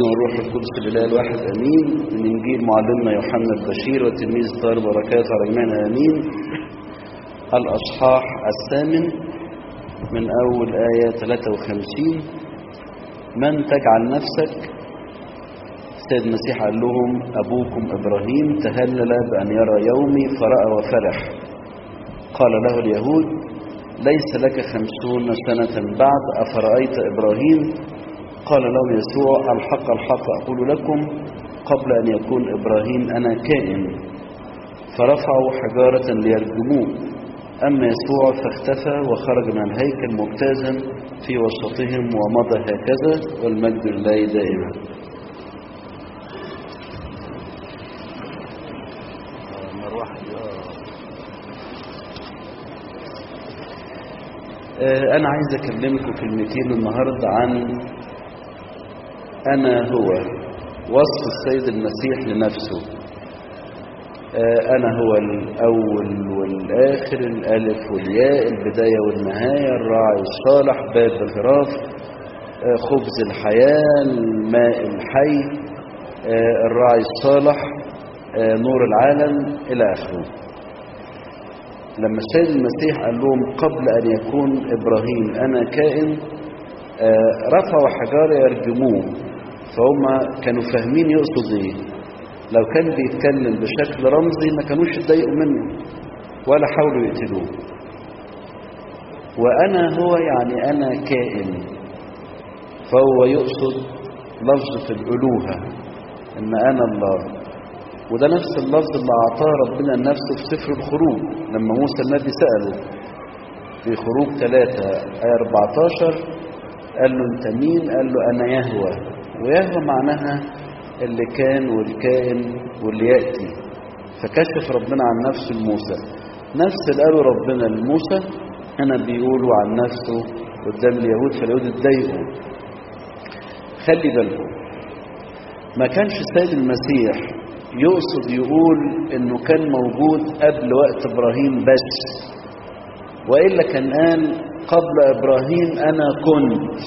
والروح القدس الإله الواحد أمين من إنجيل معلمنا يوحنا البشير وتلميذ طار بركات على جميعنا أمين الأصحاح الثامن من أول آية 53 من تجعل نفسك السيد المسيح قال لهم أبوكم إبراهيم تهلل بأن يرى يومي فرأى وفرح قال له اليهود ليس لك خمسون سنة بعد أفرأيت إبراهيم قال لهم يسوع الحق الحق أقول لكم قبل أن يكون إبراهيم أنا كائن فرفعوا حجارة ليرجموه أما يسوع فاختفى وخرج من الهيكل مجتازا في وسطهم ومضى هكذا والمجد لله دائما أنا عايز أكلمكم كلمتين النهاردة عن أنا هو وصف السيد المسيح لنفسه أنا هو الأول والآخر الألف والياء البداية والنهاية الراعي الصالح باب الغراف خبز الحياة الماء الحي الراعي الصالح نور العالم إلى آخره لما السيد المسيح قال لهم قبل أن يكون إبراهيم أنا كائن رفعوا حجارة يرجموه فهم كانوا فاهمين يقصد ايه لو كان بيتكلم بشكل رمزي ما كانوش يتضايقوا منه ولا حاولوا يقتلوه وانا هو يعني انا كائن فهو يقصد لفظة الألوهة ان انا الله وده نفس اللفظ اللي اعطاه ربنا لنفسه في سفر الخروج لما موسى النبي سأله في خروج 3 آية 14 قال له انت مين قال له انا يهوى ويهوى معناها اللي كان والكائن واللي يأتي فكشف ربنا عن نفسه لموسى نفس اللي قاله ربنا لموسى أنا بيقولوا عن نفسه قدام اليهود فاليهود اتضايقوا خلي بالكم ما كانش السيد المسيح يقصد يقول انه كان موجود قبل وقت ابراهيم بس والا كان قال قبل ابراهيم انا كنت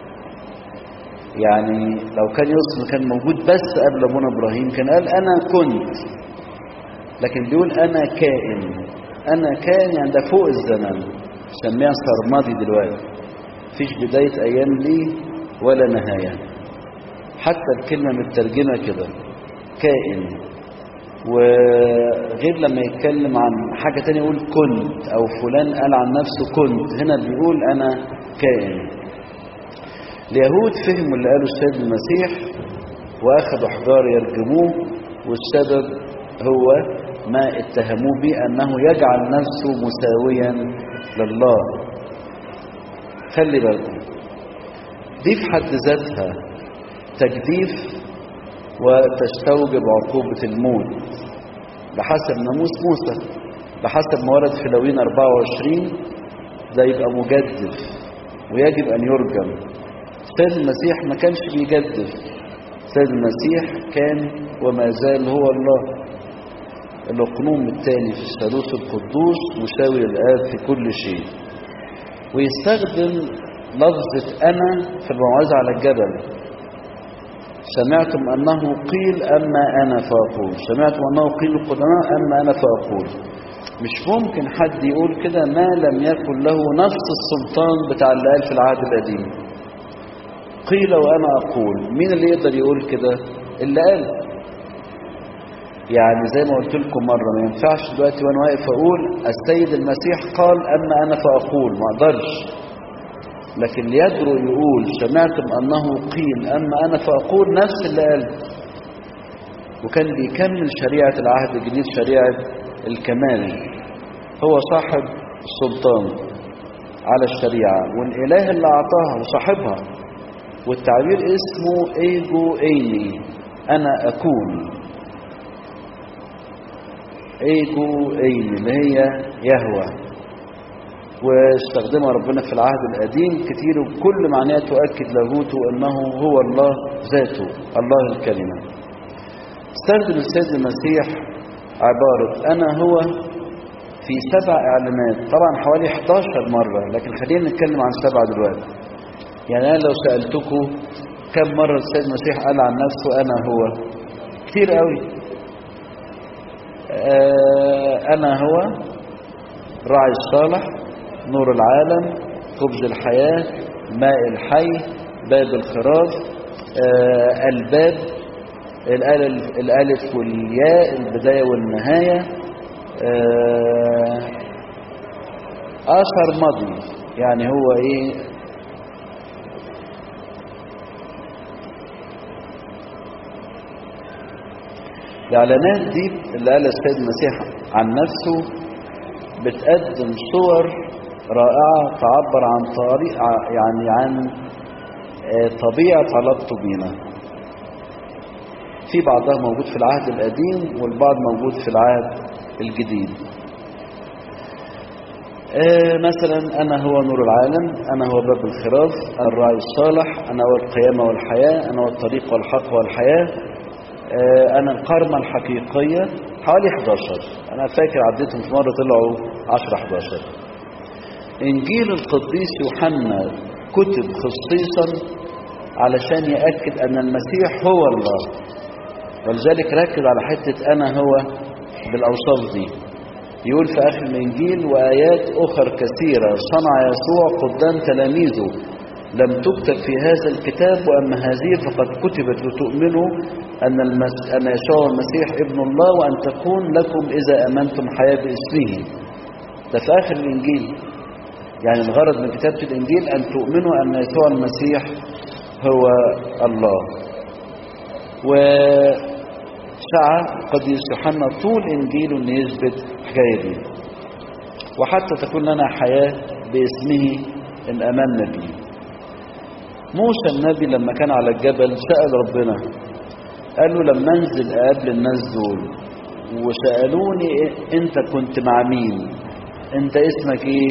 يعني لو كان يوصل كان موجود بس قبل ابونا ابراهيم كان قال انا كنت لكن بيقول انا كائن انا كائن يعني ده فوق الزمن سميها سرمدي دلوقتي مفيش بدايه ايام ليه ولا نهايه حتى الكلمه مترجمه كده كائن وغير لما يتكلم عن حاجه تانية يقول كنت او فلان قال عن نفسه كنت هنا بيقول انا كائن اليهود فهموا اللي قاله السيد المسيح واخذوا حجار يرجموه والسبب هو ما اتهموه به انه يجعل نفسه مساويا لله خلي بالكم دي في حد ذاتها تجديف وتستوجب عقوبة الموت بحسب ناموس موسى بحسب ما ورد في لوين 24 ده يبقى مجدف ويجب ان يرجم السيد المسيح ما كانش بيجدف السيد المسيح كان وما زال هو الله الأقنوم الثاني في الثالوث القدوس مساوي للآب في كل شيء ويستخدم لفظة أنا في الموعظة على الجبل سمعتم أنه قيل أما أنا فأقول سمعتم أنه قيل القدماء أما أنا فأقول مش ممكن حد يقول كده ما لم يكن له نفس السلطان بتاع اللي قال في العهد القديم قيل وأنا أقول مين اللي يقدر يقول كده اللي قال يعني زي ما قلت لكم مرة ما ينفعش دلوقتي وأنا واقف أقول السيد المسيح قال أما أنا فأقول ما أقدرش لكن يجرؤ يقول سمعتم أنه قيل أما أنا فأقول نفس اللي قال وكان بيكمل شريعة العهد الجديد شريعة الكمال هو صاحب السلطان على الشريعة والإله اللي أعطاها وصاحبها والتعبير اسمه ايجو ايني انا اكون ايجو ايني اللي هي يهوى واستخدمها ربنا في العهد القديم كتير وكل معناه تؤكد لاهوته انه هو الله ذاته الله الكلمه استخدم السيد المسيح عباره انا هو في سبع اعلانات طبعا حوالي 11 مره لكن خلينا نتكلم عن سبعه دلوقتي يعني أنا لو سألتكم كم مرة السيد المسيح قال عن نفسه أنا هو كتير قوي آه أنا هو راعي الصالح نور العالم خبز الحياة ماء الحي باب الخراج آه الباب الألف, الألف والياء البداية والنهاية آه أثر ماضي يعني هو إيه الإعلانات دي اللي قالها السيد المسيح عن نفسه بتقدم صور رائعة تعبر عن طريق يعني عن طبيعة علاقته بينا في بعضها موجود في العهد القديم والبعض موجود في العهد الجديد مثلا أنا هو نور العالم أنا هو باب الخراف الراعي الصالح أنا هو القيامة والحياة أنا هو الطريق والحق والحياة أنا القرمة الحقيقية حوالي 11 أنا فاكر عديتهم في مرة طلعوا 10 11 إنجيل القديس يوحنا كتب خصيصا علشان يأكد أن المسيح هو الله ولذلك ركز على حتة أنا هو بالأوصاف دي يقول في آخر الإنجيل وآيات أخر كثيرة صنع يسوع قدام تلاميذه لم تكتب في هذا الكتاب وأما هذه فقد كتبت لتؤمنوا أن, المس... أن يسوع المسيح ابن الله وأن تكون لكم إذا أمنتم حياة باسمه ده في آخر الإنجيل يعني الغرض من كتابة الإنجيل أن تؤمنوا أن يسوع المسيح هو الله وسعى قديس يوحنا طول إنجيله أن يثبت الحكاية دي وحتى تكون لنا حياة باسمه إن أمنا به موسى النبي لما كان على الجبل سأل ربنا قال له لما انزل اقابل الناس دول وسألوني انت كنت مع مين انت اسمك ايه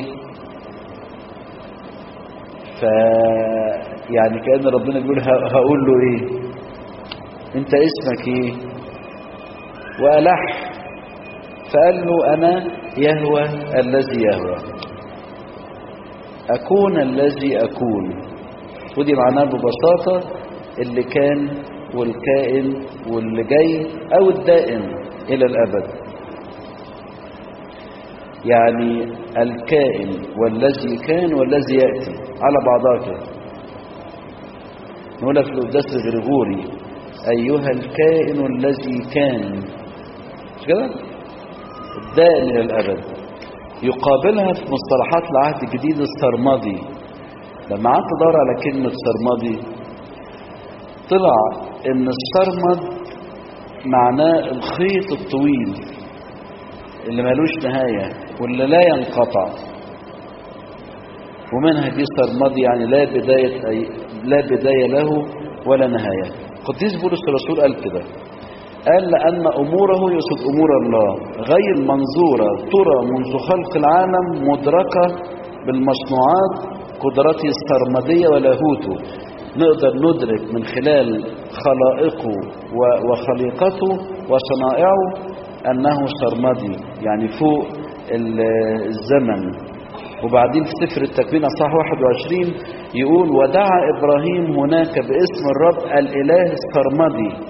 ف يعني كأن ربنا بيقول هقول له ايه انت اسمك ايه وألح فقال له انا يهوى الذي يهوى اكون الذي اكون ودي معناها ببساطة اللي كان والكائن واللي جاي او الدائم الى الابد يعني الكائن والذي كان والذي يأتي على بعضها كده نقولها في القداس الغريغوري ايها الكائن الذي كان مش كده الدائم الى الابد يقابلها في مصطلحات العهد الجديد السرمدي لما قعدت ادور على كلمه سرمدي طلع ان السرمد معناه الخيط الطويل اللي ملوش نهايه واللي لا ينقطع ومنها دي سرمدي يعني لا بدايه أي لا بدايه له ولا نهايه قديس بولس الرسول قال كده قال لأن أموره يقصد أمور الله غير منظورة ترى منذ خلق العالم مدركة بالمصنوعات قدرته السرمدية ولاهوته نقدر ندرك من خلال خلائقه وخليقته وصنائعه أنه سرمدي يعني فوق الزمن وبعدين في سفر التكوين أصحاح 21 يقول ودعا إبراهيم هناك باسم الرب الإله السرمدي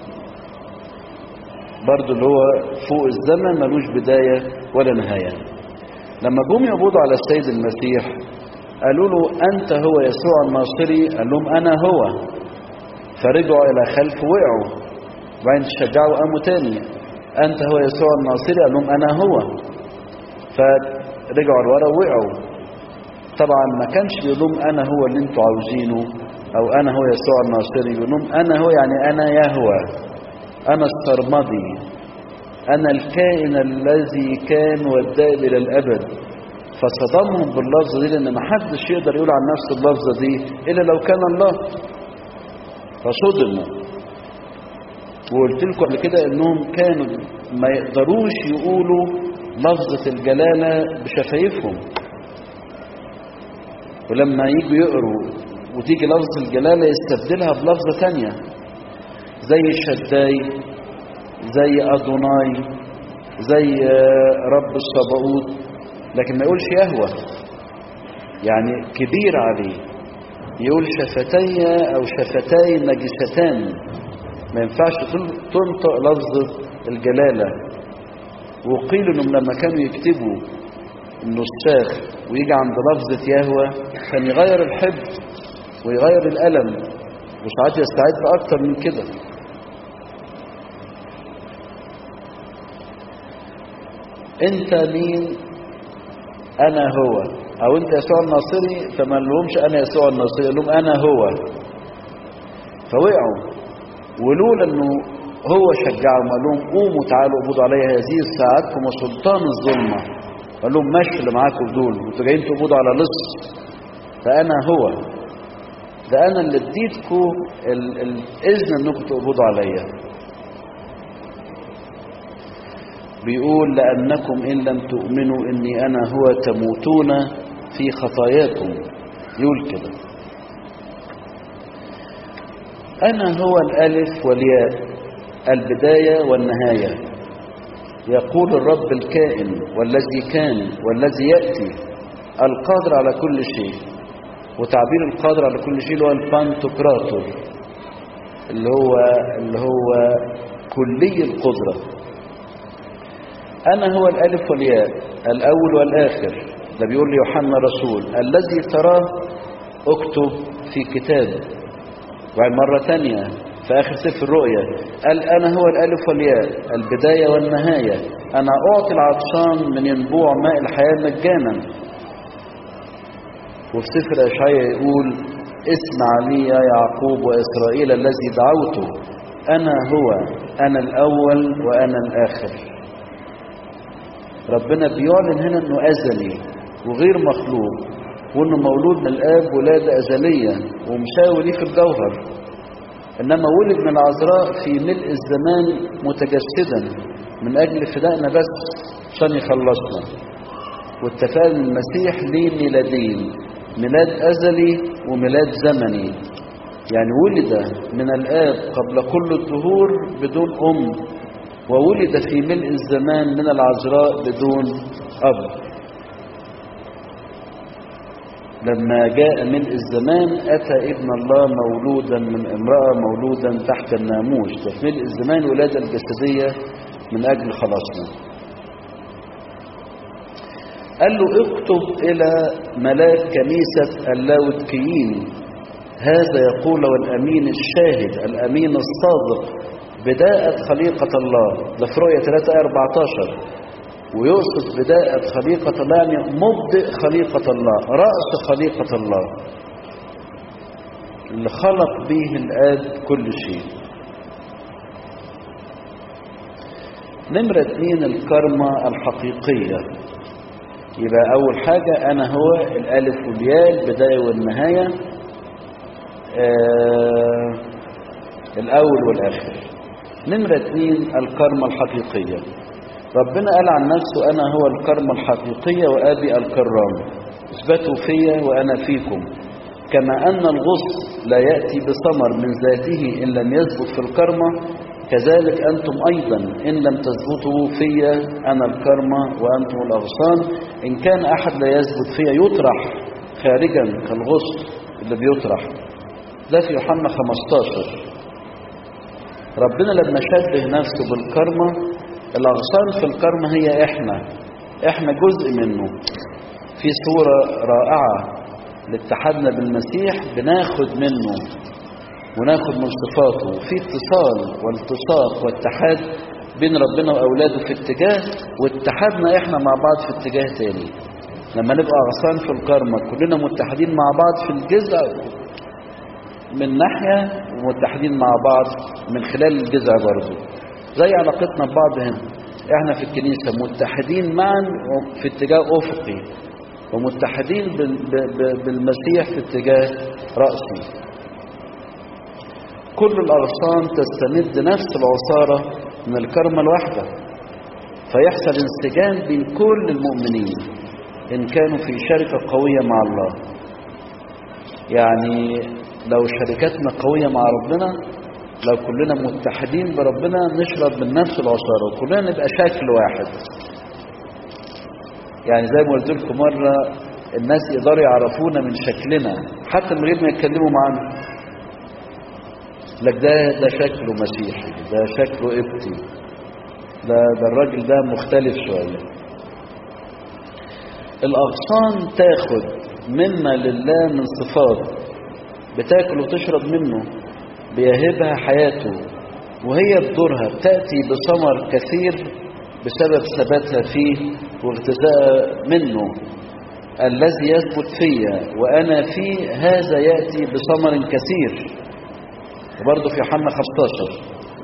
برضو اللي هو فوق الزمن ملوش بداية ولا نهاية لما جم يقبضوا على السيد المسيح قالوا له أنت هو يسوع الناصري قال لهم أنا هو فرجعوا إلى خلف وقعوا وبعدين تشجعوا قاموا تاني أنت هو يسوع الناصري قال لهم أنا هو فرجعوا لورا ووقعوا طبعا ما كانش بيقول لهم أنا هو اللي انتوا عاوزينه أو أنا هو يسوع الناصري يقول لهم أنا هو يعني أنا يهوى أنا السرمدي أنا الكائن الذي كان والدائم إلى الأبد فصدمهم باللفظة دي لأن ما حدش يقدر يقول عن نفس اللفظة دي إلا لو كان الله فصدموا وقلت لكم قبل كده إنهم كانوا ما يقدروش يقولوا لفظة الجلالة بشفايفهم ولما يجوا يقروا وتيجي لفظة الجلالة يستبدلها بلفظة تانية زي الشداي زي أدوناي زي رب الصباؤوت لكن ما يقولش يهوى يعني كبير عليه يقول شفتي أو شفتاي نجستان ما ينفعش تنطق لفظ الجلالة وقيل انهم لما كانوا يكتبوا النساخ ويجي عند لفظة يهوى كان يغير الحبر ويغير القلم وساعات يستعد أكتر من كده انت مين انا هو او انت يسوع الناصري فما لهمش انا يسوع الناصري لهم انا هو فوقعوا ولولا انه هو شجعهم قال لهم قوموا تعالوا اقبضوا علي هذه ساعتكم وسلطان الظلمه قال لهم ماشي اللي معاكم دول انتوا جايين تقبضوا على لص فانا هو ده انا اللي اديتكم الاذن انكم تقبضوا عليا بيقول لأنكم إن لم تؤمنوا إني أنا هو تموتون في خطاياكم يقول كده أنا هو الألف والياء البداية والنهاية يقول الرب الكائن والذي كان والذي يأتي القادر على كل شيء وتعبير القادر على كل شيء اللي هو البانتوكراتور اللي هو اللي هو كلي القدره أنا هو الألف والياء الأول والآخر ده بيقول لي يوحنا رسول الذي تراه اكتب في كتاب وبعد مرة تانية في آخر سفر الرؤيا قال أنا هو الألف والياء البداية والنهاية أنا أعطي العطشان من ينبوع ماء الحياة مجانا وفي سفر أشعياء يقول اسمع لي يا يعقوب وإسرائيل الذي دعوته أنا هو أنا الأول وأنا الآخر ربنا بيعلن هنا انه ازلي وغير مخلوق وانه مولود من الاب ولاده ازليه ومساوي ليه في الجوهر انما ولد من العذراء في ملء الزمان متجسدا من اجل فدائنا بس عشان يخلصنا واتفقنا ان المسيح ليه ميلادين ميلاد ازلي وميلاد زمني يعني ولد من الاب قبل كل الدهور بدون ام وولد في ملء الزمان من العذراء بدون أب لما جاء ملء الزمان أتى ابن الله مولودا من امرأة مولودا تحت الناموس ده في ملء الزمان ولادة الجسدية من أجل خلاصنا قال له اكتب إلى ملاك كنيسة اللاودكيين هذا يقول والأمين الشاهد الأمين الصادق بداءة خليقة الله ده في رؤية 3 14 ويقصد بداءة خليقة الله يعني مبدئ خليقة الله رأس خليقة الله اللي خلق به الآب كل شيء نمرة اثنين الكرمة الحقيقية يبقى أول حاجة أنا هو الألف والياء البداية والنهاية آه الأول والآخر نمرة اثنين الكرمة الحقيقية ربنا قال عن نفسه أنا هو الكرمة الحقيقية وأبي الكرام اثبتوا فيا وأنا فيكم كما أن الغصن لا يأتي بثمر من ذاته إن لم يثبت في الكرمة كذلك أنتم أيضا إن لم تثبتوا فيا أنا الكرمة وأنتم الأغصان إن كان أحد لا يثبت فيا يطرح خارجا كالغصن اللي بيطرح ده في يوحنا 15 ربنا لما شبه نفسه بالكرمة الأغصان في الكرمة هي إحنا إحنا جزء منه في صورة رائعة لاتحادنا بالمسيح بناخد منه وناخد من صفاته في اتصال والتصاق واتحاد بين ربنا وأولاده في اتجاه واتحادنا إحنا مع بعض في اتجاه تاني لما نبقى أغصان في الكرمة كلنا متحدين مع بعض في الجزء من ناحية ومتحدين مع بعض من خلال الجذع برضه زي علاقتنا ببعض هنا احنا في الكنيسة متحدين معا في اتجاه افقي ومتحدين بالمسيح في اتجاه رأسي كل الأغصان تستمد نفس العصارة من الكرمة الواحدة فيحصل انسجام بين كل المؤمنين إن كانوا في شركة قوية مع الله يعني لو شركتنا قوية مع ربنا لو كلنا متحدين بربنا نشرب من نفس العصارة وكلنا نبقى شكل واحد يعني زي ما قلت لكم مرة الناس يقدروا يعرفونا من شكلنا حتى من غير ما يتكلموا معانا لك ده ده شكله مسيحي ده شكله قبطي ده ده الراجل ده مختلف شويه الاغصان تاخد مما لله من صفات بتاكل وتشرب منه بيهبها حياته وهي بدورها بتاتي بثمر كثير بسبب ثباتها فيه واغتذاء منه الذي يثبت فيا وأنا فيه هذا يأتي بثمر كثير وبرضه في يوحنا 15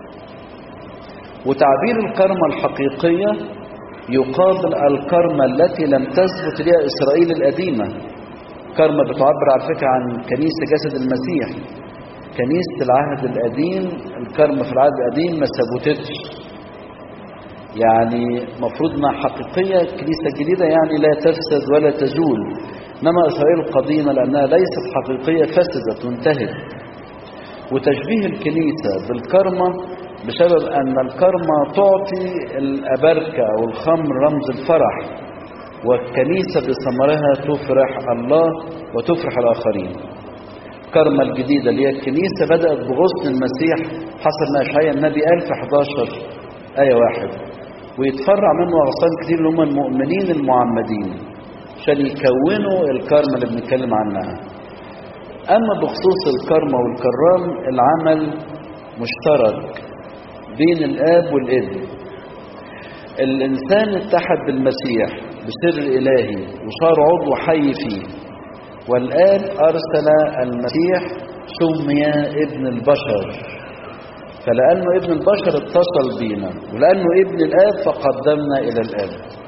وتعبير الكرمة الحقيقية يقابل الكرمة التي لم تثبت لها إسرائيل القديمة كرمة بتعبر على فكرة عن كنيسة جسد المسيح كنيسة العهد القديم الكرمة في العهد القديم ما ثبتتش يعني مفروض انها حقيقية الكنيسة الجديدة يعني لا تفسد ولا تزول انما اسرائيل القديمة لانها ليست حقيقية فسدت وانتهت وتشبيه الكنيسة بالكرمة بسبب ان الكرمة تعطي الابركة او الخمر رمز الفرح والكنيسة بثمرها تفرح الله وتفرح الاخرين الكرمة الجديدة اللي هي الكنيسة بدأت بغصن المسيح حسب ما أشعيا النبي قال في 11 آية واحد ويتفرع منه أغصان كتير اللي هم المؤمنين المعمدين عشان يكونوا الكرمة اللي بنتكلم عنها أما بخصوص الكرمة والكرام العمل مشترك بين الآب والابن الإنسان اتحد بالمسيح بسر إلهي وصار عضو حي فيه والآب أرسل المسيح سمي ابن البشر فلأنه ابن البشر اتصل بينا ولأنه ابن الآب فقدمنا إلى الآب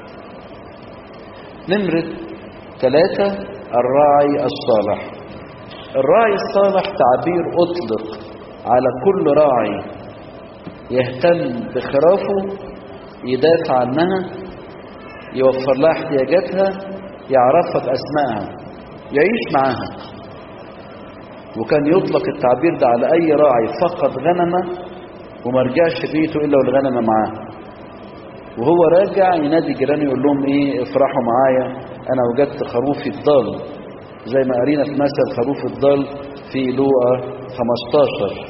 نمرة ثلاثة الراعي الصالح الراعي الصالح تعبير أطلق على كل راعي يهتم بخرافه يدافع عنها يوفر لها احتياجاتها يعرفها بأسمائها يعيش معاها وكان يطلق التعبير ده على أي راعي فقد غنمه وما رجعش بيته إلا والغنمة معاه وهو راجع ينادي جيرانه يقول لهم إيه افرحوا معايا أنا وجدت خروفي الضال زي ما قرينا في مثل خروف الضال في لوقا 15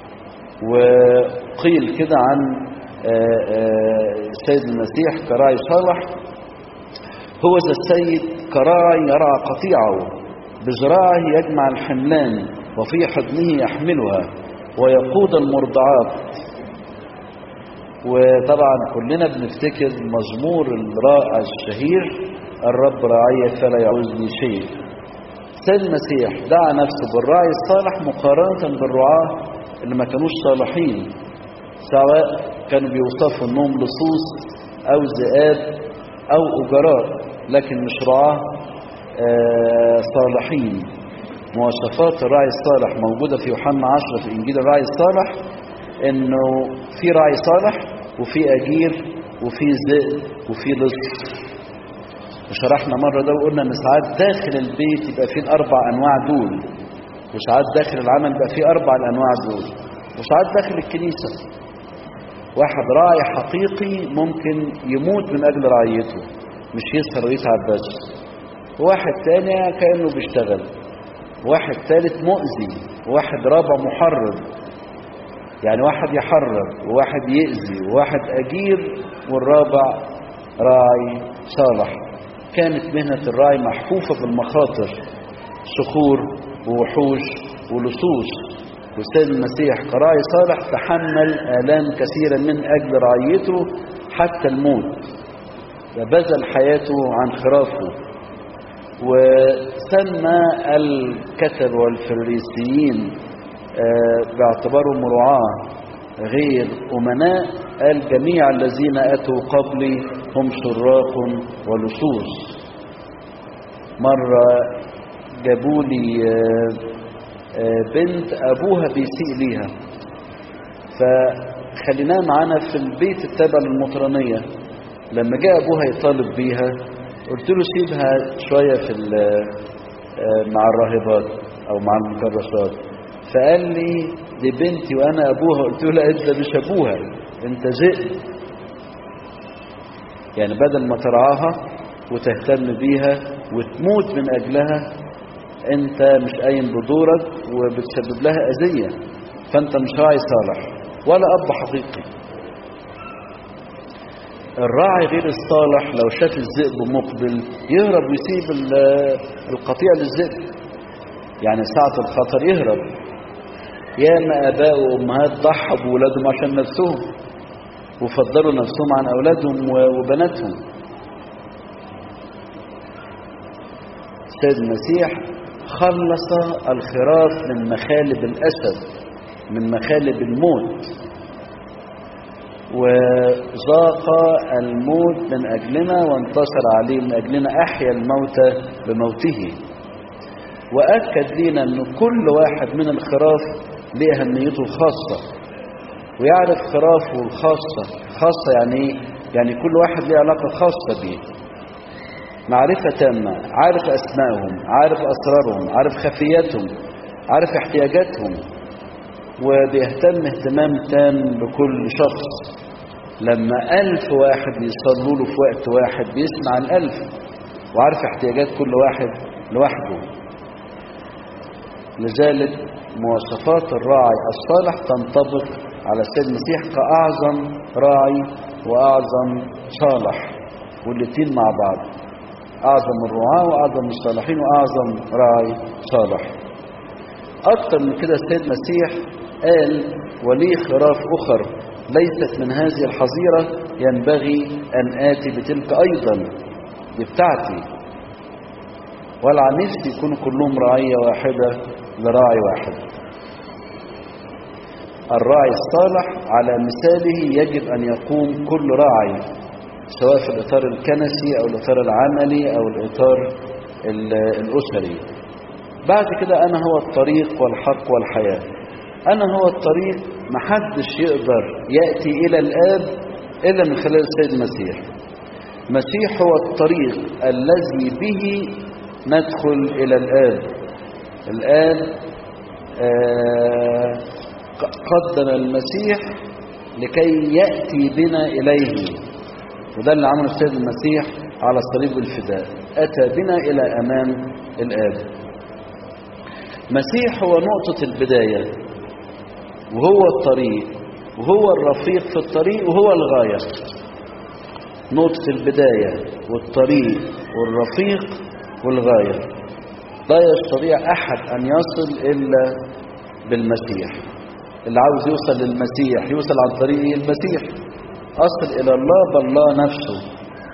وقيل كده عن السيد المسيح كراعي صالح هو ذا السيد كراعي يرعى قطيعه بذراعه يجمع الحملان وفي حضنه يحملها ويقود المرضعات وطبعا كلنا بنفتكر مزمور الرائع الشهير الرب راعي فلا يعوزني شيء سيد المسيح دعا نفسه بالراعي الصالح مقارنة بالرعاة اللي ما كانوش صالحين سواء كانوا بيوصفوا انهم لصوص او ذئاب او اجراء لكن مش رعاه آه صالحين مواصفات الراعي الصالح موجودة في يوحنا 10 في إنجيل الراعي الصالح إنه في راعي صالح وفي أجير وفي ذئب وفي لص وشرحنا مرة ده وقلنا إن ساعات داخل البيت يبقى فيه الأربع أنواع دول وساعات داخل العمل يبقى فيه أربع الأنواع دول وساعات داخل الكنيسة واحد راعي حقيقي ممكن يموت من أجل رعيته مش يسهر ويتعب بس واحد تاني كأنه بيشتغل واحد ثالث مؤذي واحد رابع محرض يعني واحد يحرض وواحد يأذي وواحد أجير والرابع راعي صالح كانت مهنة الراعي محفوفة بالمخاطر صخور ووحوش ولصوص والسيد المسيح كراعي صالح تحمل آلام كثيرا من أجل رعيته حتى الموت وبذل حياته عن خرافه وسمى الكتب والفريسيين باعتبارهم رعاة غير أمناء قال جميع الذين أتوا قبلي هم سراق ولصوص مرة جابوا لي بنت أبوها بيسيء ليها فخليناها معانا في البيت التابع للمطرانية لما جاء أبوها يطالب بيها قلت له سيبها شوية في مع الراهبات أو مع المكرسات فقال لي دي بنتي وأنا أبوها قلت له لا أنت مش أبوها أنت ذئب يعني بدل ما ترعاها وتهتم بيها وتموت من أجلها انت مش قايم بدورك وبتسبب لها اذيه فانت مش راعي صالح ولا اب حقيقي الراعي غير الصالح لو شاف الذئب مقبل يهرب ويسيب ال- القطيع للذئب يعني ساعة الخطر يهرب ياما اباء وامهات ضحوا بولادهم عشان نفسهم وفضلوا نفسهم عن اولادهم و- وبناتهم السيد المسيح خلص الخراف من مخالب الاسد من مخالب الموت وذاق الموت من أجلنا وانتصر عليه من أجلنا أحيا الموتى بموته وأكد لنا أن كل واحد من الخراف ليه أهميته الخاصة ويعرف خرافه الخاصة خاصة يعني إيه؟ يعني كل واحد ليه علاقة خاصة به معرفة تامة عارف أسمائهم عارف أسرارهم عارف خفياتهم عارف احتياجاتهم وبيهتم اهتمام تام بكل شخص لما ألف واحد يصلوا له في وقت واحد بيسمع الألف وعارف احتياجات كل واحد لوحده لذلك مواصفات الراعي الصالح تنطبق على السيد المسيح كأعظم راعي وأعظم صالح والاتنين مع بعض أعظم الرعاة وأعظم الصالحين وأعظم راعي صالح أكثر من كده السيد المسيح قال ولي خراف أخر ليست من هذه الحظيرة ينبغي أن آتي بتلك أيضا دي بتاعتي ولعن نفسي يكونوا كلهم رعية واحدة لراعي واحد الراعي الصالح على مثاله يجب أن يقوم كل راعي سواء في الإطار الكنسي أو الإطار العملي أو الإطار الأسري بعد كده أنا هو الطريق والحق والحياة أنا هو الطريق محدش يقدر يأتي إلى الآب إلا من خلال السيد المسيح المسيح هو الطريق الذي به ندخل إلى الآب الآب آه قدم المسيح لكي يأتي بنا إليه وده اللي عمله السيد المسيح على صليب الفداء أتى بنا إلى أمام الآب المسيح هو نقطة البداية وهو الطريق وهو الرفيق في الطريق وهو الغاية نقطة البداية والطريق والرفيق والغاية لا يستطيع أحد أن يصل إلا بالمسيح اللي عاوز يوصل للمسيح يوصل عن طريق المسيح أصل إلى الله بالله نفسه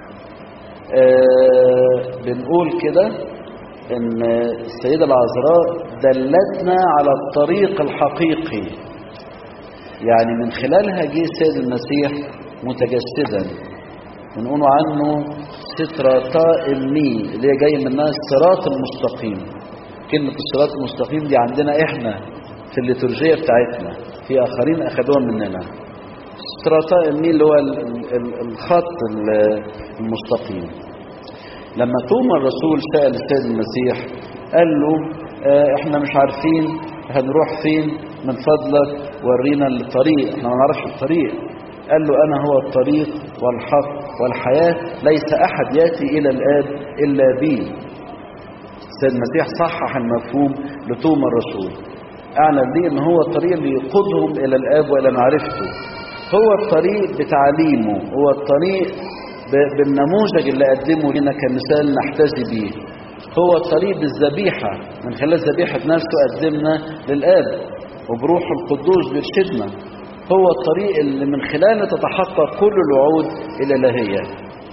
آه بنقول كده ان السيدة العذراء دلتنا على الطريق الحقيقي يعني من خلالها جه السيد المسيح متجسدا بنقول عنه ستراتا الني اللي هي جاي منها الصراط المستقيم كلمة الصراط المستقيم دي عندنا احنا في الليتورجية بتاعتنا في اخرين اخدوها مننا ستراتا الني اللي هو الخط المستقيم لما توما الرسول سأل السيد المسيح قال له اه احنا مش عارفين هنروح فين من فضلك ورينا الطريق احنا ما نعرفش الطريق قال له انا هو الطريق والحق والحياة ليس احد ياتي الى الاب الا بي السيد المسيح صحح المفهوم لتوما الرسول اعلن ليه ان هو الطريق اللي يقودهم الى الاب والى معرفته هو الطريق بتعليمه هو الطريق بالنموذج اللي قدمه لنا كمثال نحتذي به هو طريق الذبيحة من خلال ذبيحة نفسه قدمنا للآب وبروح القدوس بيرشدنا هو الطريق اللي من خلاله تتحقق كل الوعود الإلهية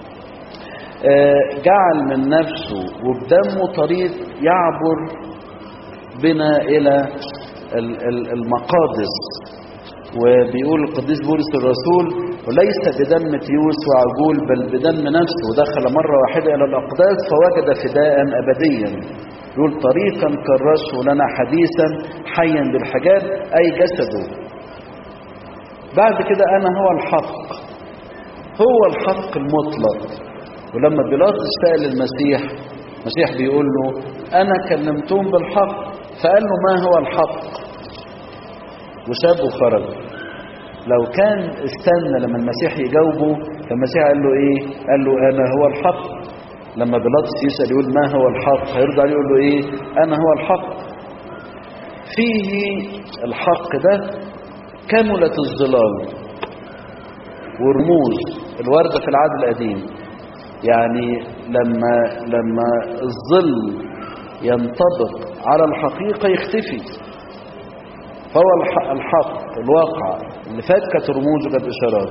جعل من نفسه وبدمه طريق يعبر بنا إلى المقادس وبيقول القديس بولس الرسول وليس بدم تيوس وعجول بل بدم نفسه دخل مرة واحدة إلى الأقداس فوجد فداء أبديا يقول طريقا كرسه لنا حديثا حيا بالحجاب أي جسده بعد كده أنا هو الحق هو الحق المطلق ولما بيلاطس سأل المسيح المسيح بيقول له أنا كلمتهم بالحق فقال له ما هو الحق وسابه وخرج لو كان استنى لما المسيح يجاوبه فالمسيح قال له ايه قال له انا هو الحق لما بيلاطس يسأل يقول ما هو الحق هيرد عليه يقول له ايه انا هو الحق فيه الحق ده كملت الظلال ورموز الوردة في العهد القديم يعني لما لما الظل ينطبق على الحقيقة يختفي فهو الحق, الحق الواقع اللي فات كانت رموز وكانت إشارات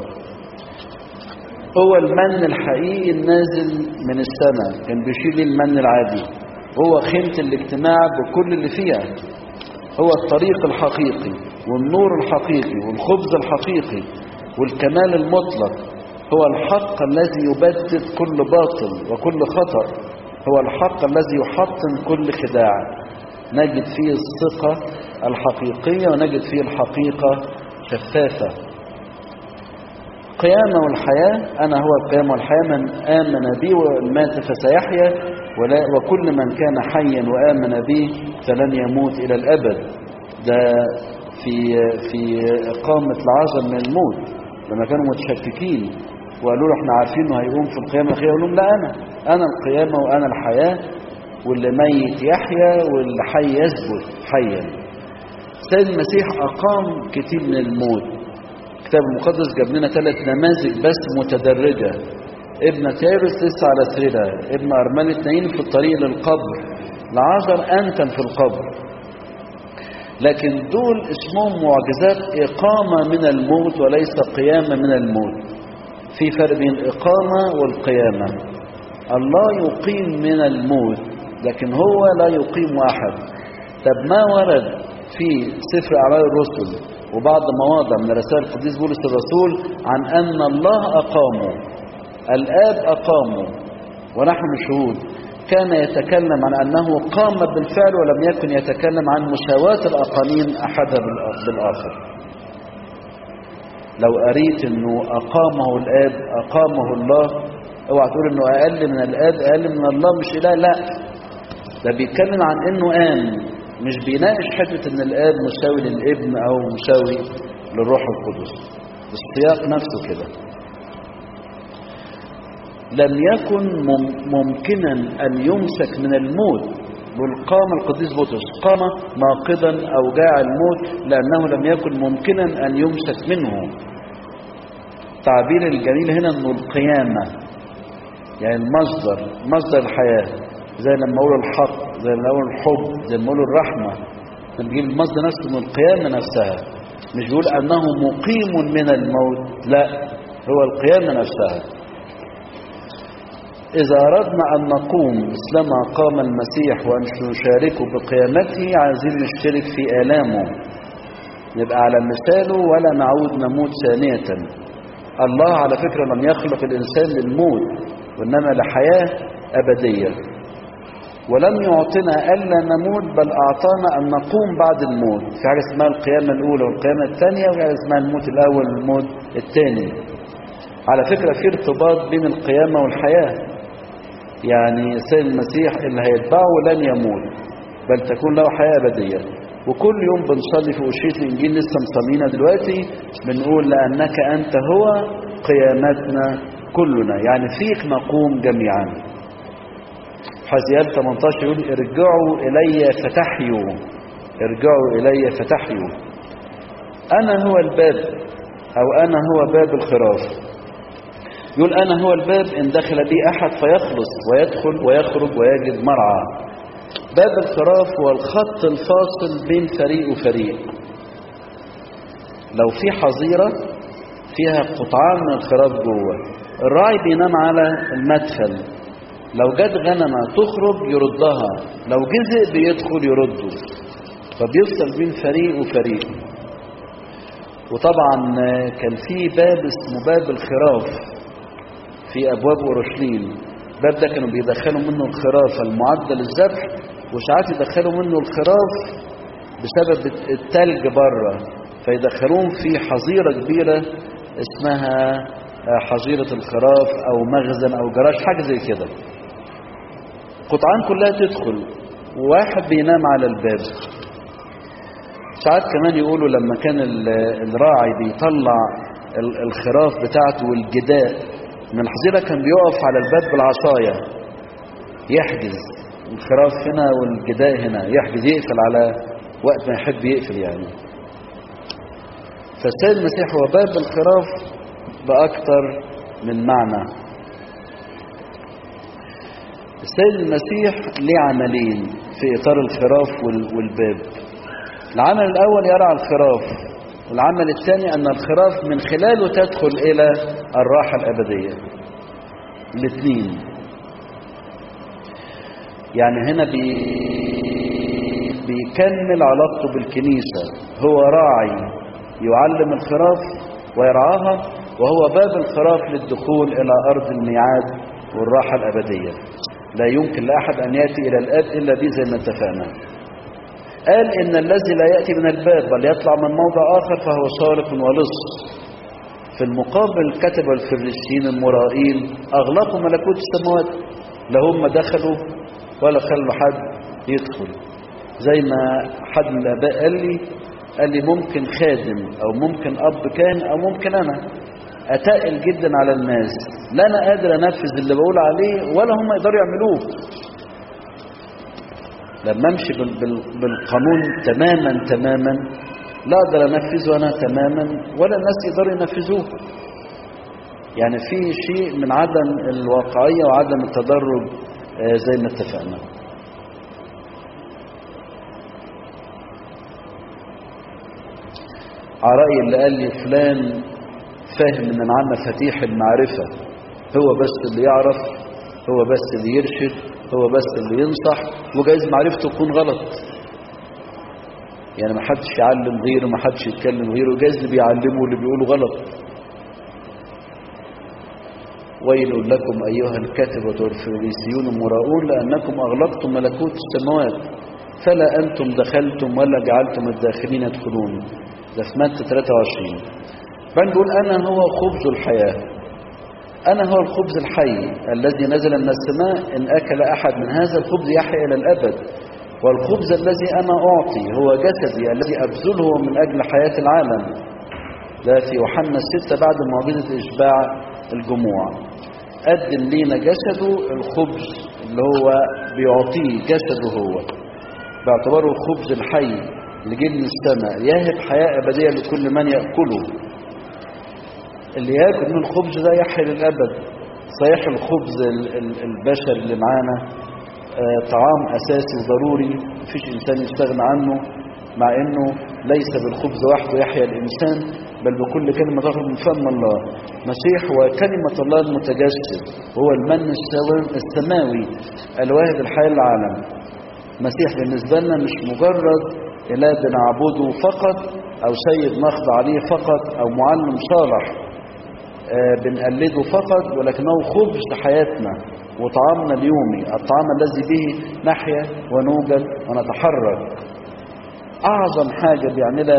هو المن الحقيقي النازل من السماء كان بيشيل المن العادي هو خيمة الاجتماع بكل اللي فيها هو الطريق الحقيقي والنور الحقيقي والخبز الحقيقي والكمال المطلق هو الحق الذي يبدد كل باطل وكل خطأ هو الحق الذي يحطم كل خداع نجد فيه الثقة الحقيقية ونجد فيه الحقيقة شفافة قيامة والحياة أنا هو القيامة والحياة من آمن بي ومات فسيحيا ولا وكل من كان حيا وآمن بي فلن يموت إلى الأبد ده في في إقامة العازر من الموت لما كانوا متشككين وقالوا له احنا عارفين انه هيقوم في القيامة الأخيرة يقول لهم لا أنا أنا القيامة وأنا الحياة واللي ميت يحيا واللي حي يثبت حيا سيد المسيح أقام كتير من الموت الكتاب المقدس جاب لنا ثلاث نماذج بس متدرجة ابن تيروس لسه على سريرها ابن أرملة نايم في الطريق للقبر لعازر أنتن في القبر لكن دول اسمهم معجزات إقامة من الموت وليس قيامة من الموت في فرق بين الإقامة والقيامة الله يقيم من الموت لكن هو لا يقيم أحد طب ما ورد في سفر أعمال الرسل وبعض مواضع من رسائل القديس بولس الرسول عن أن الله أقامه الآب أقامه ونحن شهود كان يتكلم عن أنه قام بالفعل ولم يكن يتكلم عن مساواة الأقانيم أحدها بالآخر لو قريت أنه أقامه الآب أقامه الله اوعى تقول أنه أقل من الآب أقل من الله مش إله لا ده بيتكلم عن أنه قام مش بيناقش حتة أن الآب مساوي للابن أو مساوي للروح القدس السياق نفسه كده لم يكن ممكنا أن يمسك من الموت والقام القديس بطرس قام ناقضا أو جاع الموت لأنه لم يكن ممكنا أن يمسك منه التعبير الجميل هنا أنه القيامة يعني المصدر مصدر الحياة زي لما أقول الحق زي لما أقول الحب زي لما أقول الرحمة لما بيجيب المصدر نفسه من القيامة نفسها مش بيقول أنه مقيم من الموت لا هو القيامة نفسها إذا أردنا أن نقوم مثلما قام المسيح وأن نشاركه بقيامته عايزين نشترك في آلامه نبقى على مثاله ولا نعود نموت ثانية الله على فكرة لم يخلق الإنسان للموت وإنما لحياة أبدية ولم يعطنا ألا نموت بل أعطانا أن نقوم بعد الموت في حاجة اسمها القيامة الأولى والقيامة الثانية وحاجة اسمها الموت الأول والموت الثاني على فكرة في ارتباط بين القيامة والحياة يعني السيد المسيح اللي هيتبعه لن يموت بل تكون له حياة أبدية وكل يوم بنصلي في أشية الإنجيل لسه مصلينا دلوقتي بنقول لأنك أنت هو قيامتنا كلنا يعني فيك نقوم جميعا حزيال 18 يقول ارجعوا إلي فتحيوا ارجعوا إلي فتحيوا أنا هو الباب أو أنا هو باب الخراف يقول أنا هو الباب إن دخل بي أحد فيخلص ويدخل ويخرج ويجد مرعى باب الخراف هو الخط الفاصل بين فريق وفريق لو في حظيرة فيها قطعان من الخراف جوه الراعي بينام على المدخل لو جت غنمة تخرج يردها لو جزء بيدخل يرده فبيفصل بين فريق وفريق وطبعا كان في باب اسمه باب الخراف في أبواب أورشليم الباب ده كانوا بيدخلوا منه الخراف المعدة للذبح وساعات يدخلوا منه الخراف بسبب التلج بره فيدخلوهم في حظيرة كبيرة اسمها حظيرة الخراف أو مخزن أو جراج حاجة زي كده قطعان كلها تدخل وواحد بينام على الباب ساعات كمان يقولوا لما كان الراعي بيطلع الخراف بتاعته والجداء من الحظيرة كان بيقف على الباب بالعصاية يحجز الخراف هنا والجداء هنا يحجز يقفل على وقت ما يحب يقفل يعني فالسيد المسيح هو باب الخراف بأكثر من معنى السيد المسيح ليه عملين في إطار الخراف والباب العمل الأول يرعى الخراف والعمل الثاني أن الخراف من خلاله تدخل إلى الراحة الأبدية الاثنين يعني هنا بي بيكمل علاقته بالكنيسة هو راعي يعلم الخراف ويرعاها وهو باب الخراف للدخول إلى أرض الميعاد والراحة الأبدية لا يمكن لأحد أن يأتي إلى الآب إلا به زي ما اتفقنا قال إن الذي لا يأتي من الباب بل يطلع من موضع آخر فهو سارق ولص في المقابل كتب الفريسيين المرائين أغلقوا ملكوت السماوات لا هم دخلوا ولا خلوا حد يدخل زي ما حد من الآباء قال لي قال لي ممكن خادم أو ممكن أب كان أو ممكن أنا أتقل جدا على الناس لا أنا قادر أنفذ اللي بقول عليه ولا هم يقدروا يعملوه لما امشي بالقانون تماما تماما لا اقدر انفذه انا تماما ولا الناس يقدروا ينفذوه يعني في شيء من عدم الواقعيه وعدم التدرج زي ما اتفقنا عرائي اللي قال لي فلان فاهم ان معاه مفاتيح المعرفه هو بس اللي يعرف هو بس اللي يرشد هو بس اللي ينصح وجايز معرفته تكون غلط يعني ما حدش يعلم غيره ما حدش يتكلم غيره جايز اللي بيعلمه واللي بيقوله غلط ويل لكم أيها الكتبة والفريسيون المراؤون لأنكم أغلقتم ملكوت السماوات فلا أنتم دخلتم ولا جعلتم الداخلين يدخلون ده في متى 23 بعدين بيقول أنا هو خبز الحياة أنا هو الخبز الحي الذي نزل من السماء إن أكل أحد من هذا الخبز يحيا إلى الأبد والخبز الذي أنا أعطي هو جسدي الذي أبذله من أجل حياة العالم ده في يوحنا الستة بعد معجزة إشباع الجموع قدم لينا جسده الخبز اللي هو بيعطيه جسده هو باعتباره الخبز الحي اللي جه من السماء يهب حياة أبدية لكل من يأكله اللي ياكل من الخبز ده يحيا للأبد صحيح الخبز البشري اللي معانا طعام أساسي وضروري مفيش إنسان يستغنى عنه مع أنه ليس بالخبز وحده يحيا الإنسان بل بكل كلمة تخرج من فم الله مسيح هو كلمة الله المتجسد هو المن السماوي الواهب الحياة للعالم مسيح بالنسبة لنا مش مجرد إله بنعبده فقط أو سيد نخضع عليه فقط أو معلم صالح آه بنقلده فقط ولكنه خبز حياتنا وطعامنا اليومي الطعام الذي به نحيا ونوجد ونتحرك أعظم حاجة بيعملها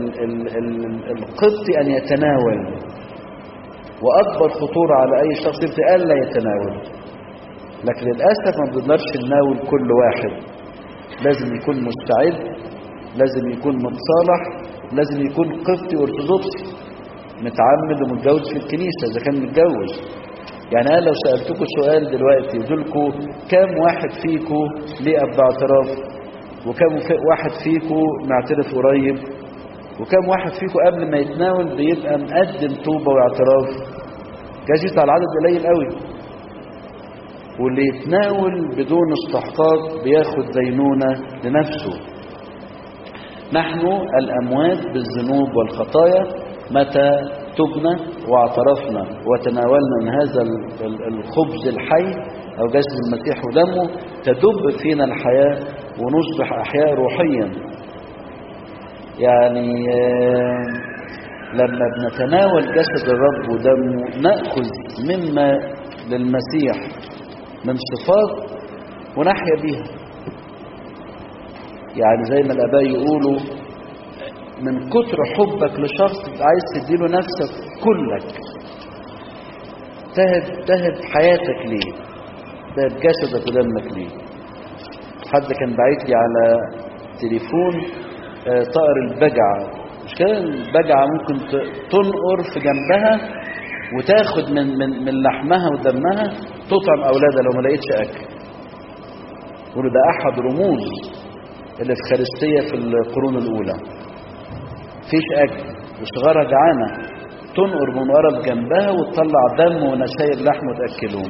القط أن يتناول وأكبر خطورة على أي شخص يبقى ألا يتناول لكن للأسف ما بنقدرش نناول كل واحد لازم يكون مستعد لازم يكون متصالح لازم يكون قبطي أرثوذكسي متعمد ومتجوز في الكنيسة إذا كان متجوز يعني أنا لو سألتكم سؤال دلوقتي يقولكم كم واحد فيكم ليه أب اعتراف وكم واحد فيكم معترف قريب وكم واحد فيكم قبل ما يتناول بيبقى مقدم توبة واعتراف جايز يطلع العدد قليل قوي واللي يتناول بدون استحقاق بياخد دينونة لنفسه نحن الأموات بالذنوب والخطايا متى تبنا واعترفنا وتناولنا من هذا الخبز الحي أو جسد المسيح ودمه تدب فينا الحياة ونصبح أحياء روحيا يعني لما بنتناول جسد الرب ودمه نأخذ مما للمسيح من صفات ونحيا بيها يعني زي ما الآباء يقولوا من كتر حبك لشخص عايز تديله نفسك كلك تهب تهب حياتك ليه تهب جسدك ودمك ليه حد كان باعت لي على تليفون طائر البجعة مش كده البجعة ممكن تنقر في جنبها وتاخد من من من لحمها ودمها تطعم اولادها لو ما لقيتش اكل يقولوا ده أحد رموز الإفخارستية في القرون الأولى فيش أكل وصغارها جعانة تنقر منقرة بجنبها وتطلع دم ونسايب لحم وتأكلهم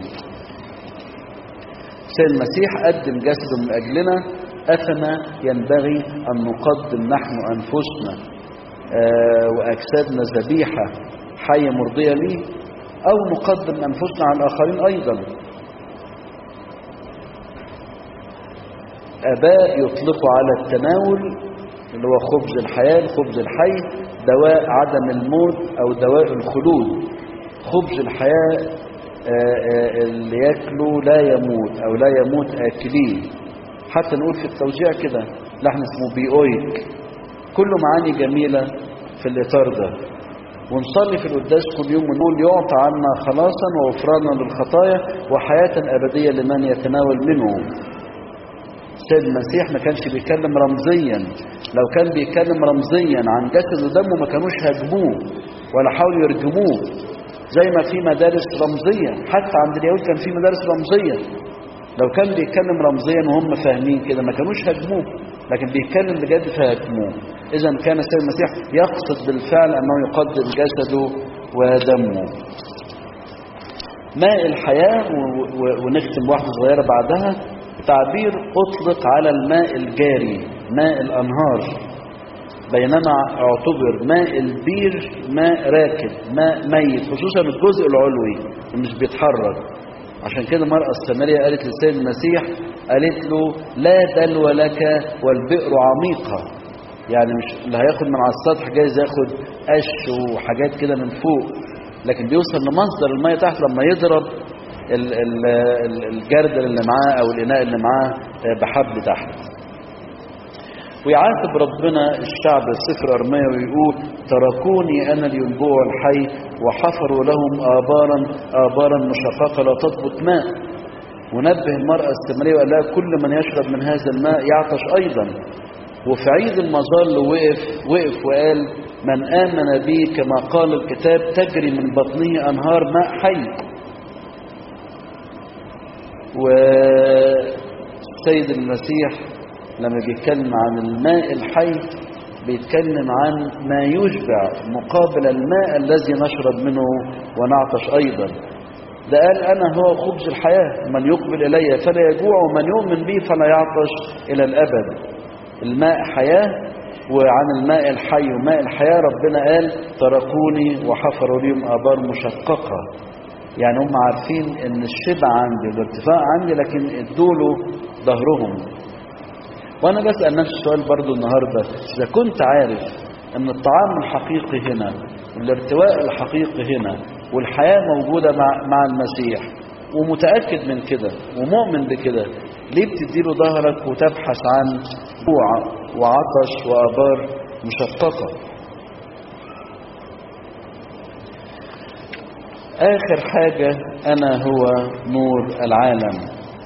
سيد المسيح قدم جسده من أجلنا أفما ينبغي أن نقدم نحن أنفسنا آه وأجسادنا ذبيحة حية مرضية ليه أو نقدم أنفسنا على الآخرين أيضا آباء يطلقوا على التناول اللي هو خبز الحياة الخبز الحي دواء عدم الموت أو دواء الخلود خبز الحياة اللي ياكله لا يموت أو لا يموت آكليه حتى نقول في التوزيع كده لحن اسمه بيويك كله معاني جميلة في الإطار ده ونصلي في القداس كل يوم ونقول يعطى عنا خلاصا وغفرانا للخطايا وحياة أبدية لمن يتناول منه السيد المسيح ما كانش بيتكلم رمزيا لو كان بيتكلم رمزيا عن جسد ودمه ما كانوش هاجموه ولا حاولوا يرجموه زي ما في مدارس رمزية حتى عند اليهود كان في مدارس رمزية لو كان بيتكلم رمزيا وهم فاهمين كده ما كانوش هاجموه لكن بيتكلم بجد فهاجموه اذا كان السيد المسيح يقصد بالفعل انه يقدم جسده ودمه ماء الحياة ونختم واحدة صغيرة بعدها تعبير أطلق على الماء الجاري ماء الأنهار بينما اعتبر ماء البير ماء راكد ماء ميت خصوصا الجزء العلوي مش بيتحرك عشان كده المرأة السامرية قالت للسيد المسيح قالت له لا دلو لك والبئر عميقة يعني مش اللي هياخد من على السطح جايز ياخد قش وحاجات كده من فوق لكن بيوصل لمصدر المية تحت لما يضرب ال ال الجردل اللي معاه او الاناء اللي معاه بحبل تحت ويعاتب ربنا الشعب في سفر ارميا ويقول تركوني انا الينبوع الحي وحفروا لهم ابارا ابارا مشققه لا تضبط ماء ونبه المراه السامريه وقال لها كل من يشرب من هذا الماء يعطش ايضا وفي عيد المظل وقف وقف وقال من امن بي كما قال الكتاب تجري من بطنه انهار ماء حي والسيد المسيح لما بيتكلم عن الماء الحي بيتكلم عن ما يشبع مقابل الماء الذي نشرب منه ونعطش أيضا ده قال أنا هو خبز الحياة من يقبل إلي فلا يجوع ومن يؤمن بي فلا يعطش إلى الأبد الماء حياة وعن الماء الحي وماء الحياة ربنا قال تركوني وحفروا ليهم آبار مشققة يعني هم عارفين ان الشبع عندي والارتفاع عندي لكن ادوله ظهرهم وانا بسأل نفس السؤال برضو النهاردة اذا كنت عارف ان الطعام الحقيقي هنا والارتواء الحقيقي هنا والحياة موجودة مع, مع المسيح ومتأكد من كده ومؤمن بكده ليه بتديله ظهرك وتبحث عن جوع وعطش وآبار مشققة آخر حاجة أنا هو نور العالم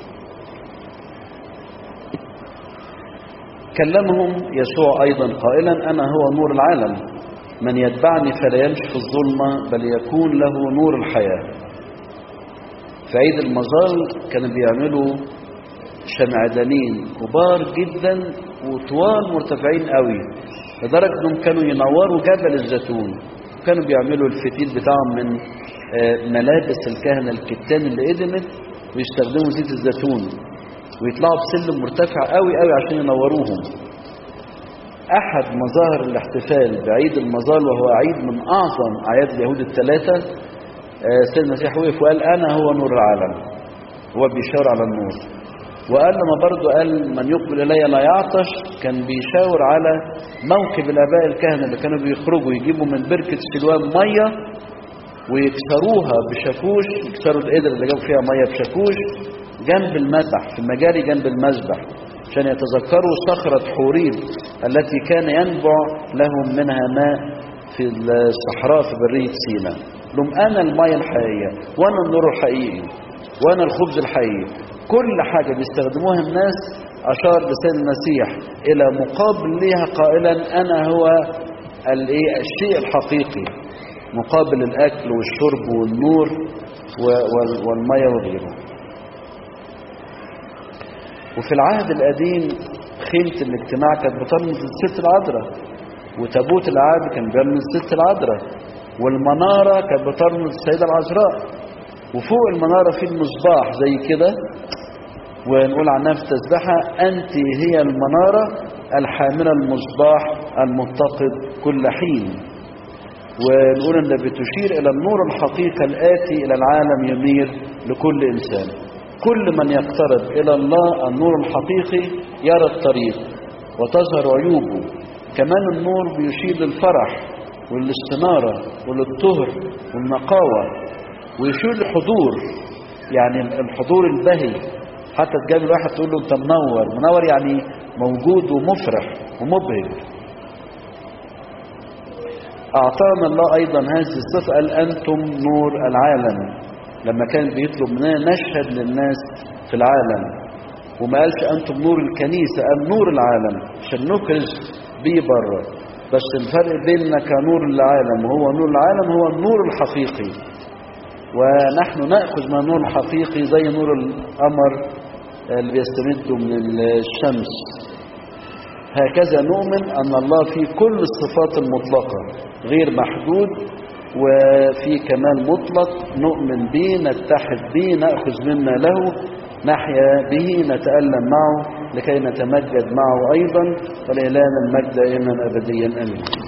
كلمهم يسوع أيضا قائلا أنا هو نور العالم من يتبعني فلا يمشي في الظلمة بل يكون له نور الحياة في عيد المظال كانوا بيعملوا شمعدانين كبار جدا وطوال مرتفعين قوي لدرجة انهم كانوا ينوروا جبل الزيتون كانوا بيعملوا الفتيل بتاعهم من ملابس الكهنة الكتان اللي قدمت ويستخدموا زيت الزيتون ويطلعوا بسلم مرتفع قوي قوي عشان ينوروهم احد مظاهر الاحتفال بعيد المظال وهو عيد من اعظم اعياد اليهود الثلاثه سيد المسيح وقف وقال انا هو نور العالم هو بيشاور على النور وقال لما برضه قال من يقبل الي لا يعطش كان بيشاور على موكب الاباء الكهنه اللي كانوا بيخرجوا يجيبوا من بركه سلوان ميه ويكسروها بشاكوش يكسروا القدر اللي جابوا فيها ميه بشاكوش جنب المذبح في المجاري جنب المذبح عشان يتذكروا صخرة حوريب التي كان ينبع لهم منها ماء في الصحراء في برية سيناء لهم أنا المية الحقيقية وأنا النور الحقيقي وأنا الخبز الحقيقي كل حاجة بيستخدموها الناس أشار لسيد المسيح إلى مقابل ليها قائلا أنا هو الشيء الحقيقي مقابل الأكل والشرب والنور والمية وغيره وفي العهد القديم خيمة الاجتماع كانت بترمز للست العذراء وتابوت العهد كان بيرمز للست العذراء والمنارة كانت بترمز للسيدة العذراء وفوق المنارة في المصباح زي كده ونقول عنها في التسبحة أنت هي المنارة الحاملة المصباح المتقد كل حين ونقول أن بتشير إلى النور الحقيقي الآتي إلى العالم ينير لكل إنسان كل من يقترب إلى الله النور الحقيقي يرى الطريق وتظهر عيوبه كمان النور بيشير للفرح والاستنارة وللطهر والنقاوة ويشير للحضور يعني الحضور البهي حتى تجاب واحد تقول له انت منور منور يعني موجود ومفرح ومبهج أعطانا الله أيضا هذه الصفة قال أنتم نور العالم لما كان بيطلب مننا نشهد للناس في العالم وما قالش أنتم نور الكنيسة قال نور العالم عشان نكرز بيه بره بس الفرق بيننا كنور العالم وهو نور العالم هو النور الحقيقي ونحن نأخذ من النور الحقيقي زي نور القمر اللي بيستمد من الشمس هكذا نؤمن أن الله فيه كل الصفات المطلقة غير محدود وفي كمال مطلق نؤمن به نتحد به نأخذ مما له نحيا به نتألم معه لكي نتمجد معه أيضا ولإلهنا المجد دائما أبديا أمين